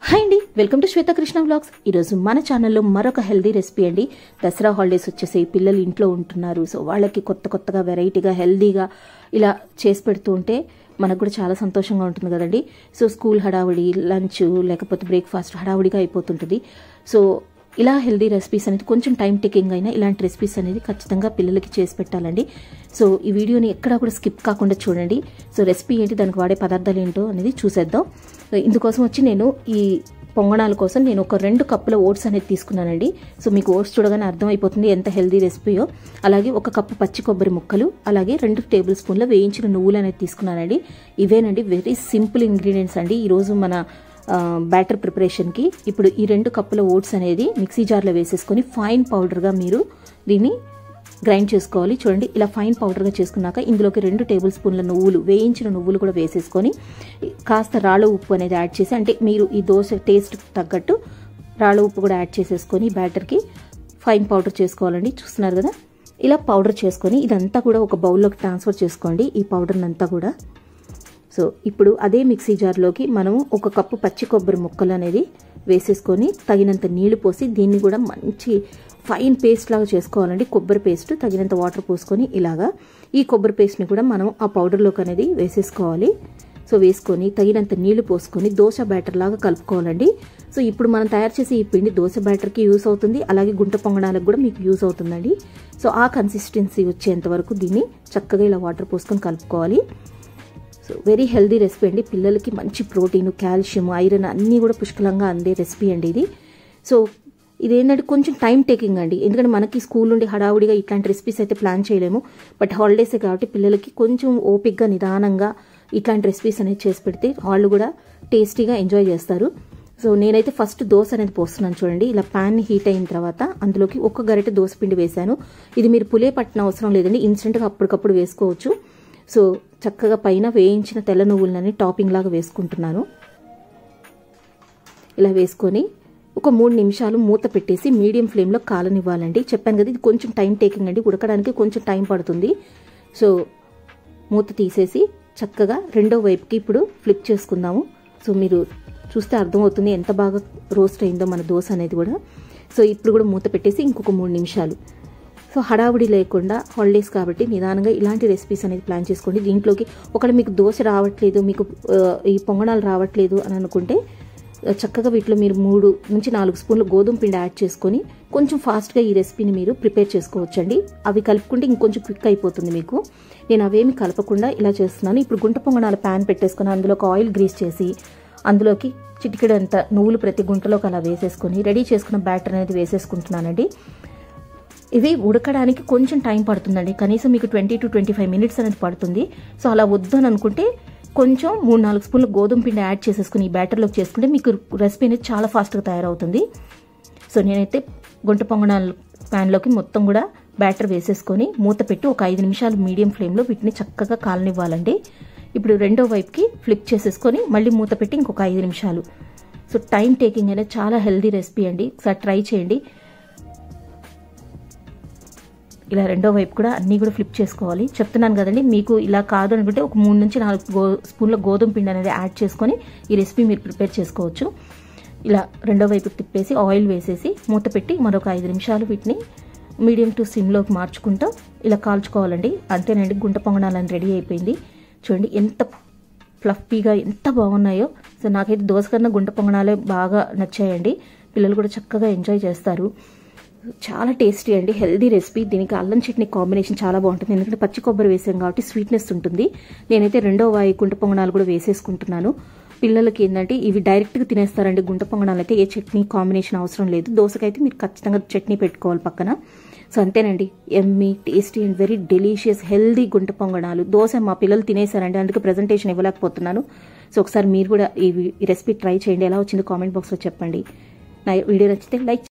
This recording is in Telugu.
హాయ్ అండి వెల్కమ్ టు శ్వేతకృష్ణ వ్లాగ్స్ ఈరోజు మన ఛానల్లో మరొక హెల్దీ రెసిపీ అండి దసరా హాలిడేస్ వచ్చేసి పిల్లలు ఇంట్లో ఉంటున్నారు సో వాళ్ళకి కొత్త కొత్తగా వెరైటీగా హెల్దీగా ఇలా చేసి పెడుతూ ఉంటే మనకు కూడా చాలా సంతోషంగా ఉంటుంది కదండి సో స్కూల్ హడావుడి లంచ్ లేకపోతే బ్రేక్ఫాస్ట్ హడావుడిగా అయిపోతుంటుంది సో ఇలా హెల్దీ రెసిపీస్ అనేది కొంచెం టైం టేకింగ్ అయినా ఇలాంటి రెసిపీస్ అనేది ఖచ్చితంగా పిల్లలకి చేసి పెట్టాలండి సో ఈ వీడియోని ఎక్కడా కూడా స్కిప్ కాకుండా చూడండి సో రెసిపీ ఏంటి దానికి వాడే పదార్థాలు ఏంటో అనేది చూసేద్దాం ఇందుకోసం వచ్చి నేను ఈ పొంగణాల కోసం నేను ఒక రెండు కప్పుల ఓట్స్ అనేది తీసుకున్నానండి సో మీకు ఓట్స్ చూడగానే అర్థమైపోతుంది ఎంత హెల్దీ రెసిపీయో అలాగే ఒక కప్పు పచ్చి కొబ్బరి ముక్కలు అలాగే రెండు టేబుల్ స్పూన్ల వేయించిన నువ్వులు అనేది తీసుకున్నానండి ఇవేనండి వెరీ సింపుల్ ఇంగ్రీడియంట్స్ అండి ఈరోజు మన బ్యాటర్ ప్రిపరేషన్కి ఇప్పుడు ఈ రెండు కప్పుల ఓట్స్ అనేది మిక్సీ జార్లో వేసేసుకొని ఫైన్ పౌడర్గా మీరు దీన్ని గ్రైండ్ చేసుకోవాలి చూడండి ఇలా ఫైన్ పౌడర్గా చేసుకున్నాక ఇందులోకి రెండు టేబుల్ స్పూన్ల నువ్వులు వేయించిన నువ్వులు కూడా వేసేసుకొని కాస్త రాళ్ళ ఉప్పు అనేది యాడ్ చేసి అంటే మీరు ఈ దోశ టేస్ట్ తగ్గట్టు రాళ్ళ ఉప్పు కూడా యాడ్ చేసేసుకొని బ్యాటర్కి ఫైన్ పౌడర్ చేసుకోవాలండి చూస్తున్నారు కదా ఇలా పౌడర్ చేసుకొని ఇదంతా కూడా ఒక బౌల్లోకి ట్రాన్స్ఫర్ చేసుకోండి ఈ పౌడర్ని అంతా కూడా సో ఇప్పుడు అదే మిక్సీ జార్లోకి మనము ఒక కప్పు పచ్చి కొబ్బరి ముక్కలు అనేది వేసేసుకొని తగినంత నీళ్లు పోసి దీన్ని కూడా మంచి ఫైన్ పేస్ట్ లాగా చేసుకోవాలండి కొబ్బరి పేస్ట్ తగినంత వాటర్ పోసుకొని ఇలాగా ఈ కొబ్బరి పేస్ట్ని కూడా మనం ఆ పౌడర్లోకి అనేది వేసేసుకోవాలి సో వేసుకొని తగినంత నీళ్లు పోసుకొని దోశ బ్యాటర్ లాగా కలుపుకోవాలండి సో ఇప్పుడు మనం తయారు చేసే ఈ పిండి దోశ బ్యాటర్కి యూస్ అవుతుంది అలాగే గుంట పొంగడానికి కూడా మీకు యూస్ అవుతుందండి సో ఆ కన్సిస్టెన్సీ వచ్చేంత వరకు దీన్ని చక్కగా ఇలా వాటర్ పోసుకొని కలుపుకోవాలి సో వెరీ హెల్దీ రెసిపీ అండి పిల్లలకి మంచి ప్రోటీన్ కాల్షియం ఐరన్ అన్నీ కూడా పుష్కలంగా అందే రెసిపీ అండి ఇది సో ఇదేంటంటే కొంచెం టైం టేకింగ్ అండి ఎందుకంటే మనకి స్కూల్ నుండి హడావుడిగా ఇట్లాంటి రెసిపీస్ అయితే ప్లాన్ చేయలేము బట్ హాలిడేసే కాబట్టి పిల్లలకి కొంచెం ఓపిక్గా నిదానంగా ఇట్లాంటి రెసిపీస్ అనేది చేసి పెడితే వాళ్ళు కూడా టేస్టీగా ఎంజాయ్ చేస్తారు సో నేనైతే ఫస్ట్ దోశ అనేది పోస్తున్నాను చూడండి ఇలా ప్యాన్ హీట్ అయిన తర్వాత అందులోకి ఒక గరిటె దోశ పిండి వేశాను ఇది మీరు పులే పట్టిన అవసరం లేదండి ఇన్స్టెంట్గా అప్పటికప్పుడు వేసుకోవచ్చు సో చక్కగా పైన వేయించిన తెల్ల నువ్వులని టాపింగ్ లాగా వేసుకుంటున్నాను ఇలా వేసుకొని ఒక మూడు నిమిషాలు మూత పెట్టేసి మీడియం ఫ్లేమ్లో కాలనివ్వాలండి చెప్పాను కదా ఇది కొంచెం టైం టేకింగ్ అండి ఉడకడానికి కొంచెం టైం పడుతుంది సో మూత తీసేసి చక్కగా రెండో వైపుకి ఇప్పుడు ఫ్లిప్ చేసుకుందాము సో మీరు చూస్తే అర్థమవుతుంది ఎంత బాగా రోస్ట్ అయిందో మన దోశ అనేది కూడా సో ఇప్పుడు కూడా మూత పెట్టేసి ఇంకొక మూడు నిమిషాలు సో హడావుడి లేకుండా హాలిడేస్ కాబట్టి నిదానంగా ఇలాంటి రెసిపీస్ అనేది ప్లాన్ చేసుకోండి దీంట్లోకి ఒకవేళ మీకు దోశ రావట్లేదు మీకు ఈ పొంగనాలు రావట్లేదు అని అనుకుంటే చక్కగా వీటిలో మీరు మూడు నుంచి నాలుగు స్పూన్లు గోధుమ పిండి యాడ్ చేసుకొని కొంచెం ఫాస్ట్గా ఈ రెసిపీని మీరు ప్రిపేర్ చేసుకోవచ్చండి అవి కలుపుకుంటే ఇంకొంచెం క్విక్ అయిపోతుంది మీకు నేను అవేమి కలపకుండా ఇలా చేస్తున్నాను ఇప్పుడు గుంట పొంగనాల ప్యాన్ పెట్టేసుకొని అందులో ఒక ఆయిల్ గ్రీస్ చేసి అందులోకి చిటికెడంత నువ్వులు ప్రతి గుంటలోకి అలా వేసేసుకొని రెడీ చేసుకున్న బ్యాటర్ అనేది వేసేసుకుంటున్నానండి ఇవి ఉడకడానికి కొంచెం టైం పడుతుందండి కనీసం మీకు twenty to twenty five minutes అనేది పడుతుంది సో అలా వద్దని అనుకుంటే కొంచెం మూడు నాలుగు స్పూన్లు గోధుమ పిండి యాడ్ చేసేసుకుని ఈ బ్యాటర్లోకి చేసుకుంటే మీకు రెసిపీ అనేది చాలా ఫాస్ట్గా తయారవుతుంది సో నేనైతే గుంట పొంగనాల ప్యాన్లోకి మొత్తం కూడా బ్యాటర్ వేసేసుకొని మూత పెట్టి ఒక ఐదు నిమిషాలు మీడియం ఫ్లేమ్లో వీటిని చక్కగా కాలనివ్వాలండి ఇప్పుడు రెండో వైపుకి ఫ్లిప్ చేసేసుకొని మళ్ళీ మూత పెట్టి ఇంకొక ఐదు నిమిషాలు సో టైం టేకింగ్ అనేది చాలా హెల్దీ రెసిపీ అండి ఒకసారి ట్రై చేయండి ఇలా రెండో వైపు కూడా అన్నీ కూడా ఫ్లిప్ చేసుకోవాలి చెప్తున్నాను కదండి మీకు ఇలా కాదు అనుకుంటే ఒక మూడు నుంచి నాలుగు గో స్పూన్ల గోధుమ పిండి అనేది యాడ్ చేసుకొని ఈ రెసిపీ మీరు ప్రిపేర్ చేసుకోవచ్చు ఇలా రెండో వైపు తిప్పేసి ఆయిల్ వేసేసి మూత పెట్టి మరొక ఐదు నిమిషాలు వీటిని మీడియం టు సిమ్లోకి మార్చుకుంటూ ఇలా కాల్చుకోవాలండి అంతేనండి గుంట పొంగనాలని రెడీ అయిపోయింది చూడండి ఎంత ఫ్లఫీగా ఎంత బాగున్నాయో సో నాకైతే దోశ కన్నా గుంట పొంగనాలే బాగా నచ్చాయండి పిల్లలు కూడా చక్కగా ఎంజాయ్ చేస్తారు చాలా టేస్టీ అండి హెల్దీ రెసిపీ దీనికి అల్లం చట్నీ కాంబినేషన్ చాలా బాగుంటుంది ఎందుకంటే పచ్చి కొబ్బరి వేసాం కాబట్టి స్వీట్నెస్ ఉంటుంది నేనైతే రెండో వాయి గుంట పొంగనాలు కూడా వేసేసుకుంటున్నాను పిల్లలకి ఏంటంటే ఇవి డైరెక్ట్గా తినేస్తారండి గుంట పొంగనాలు అయితే ఏ చట్నీ కాంబినేషన్ అవసరం లేదు దోశకైతే మీరు ఖచ్చితంగా చట్నీ పెట్టుకోవాలి పక్కన సో అంతేనండి ఎమ్మీ tasty and very delicious healthy గుంట పొంగనాలు దోశ మా పిల్లలు తినేసారండి అందుకే ప్రజెంటేషన్ ఇవ్వలేకపోతున్నాను సో ఒకసారి మీరు కూడా ఈ రెసిపీ ట్రై చేయండి ఎలా వచ్చిందో కామెంట్ బాక్స్లో చెప్పండి నా వీడియో నచ్చితే లైక్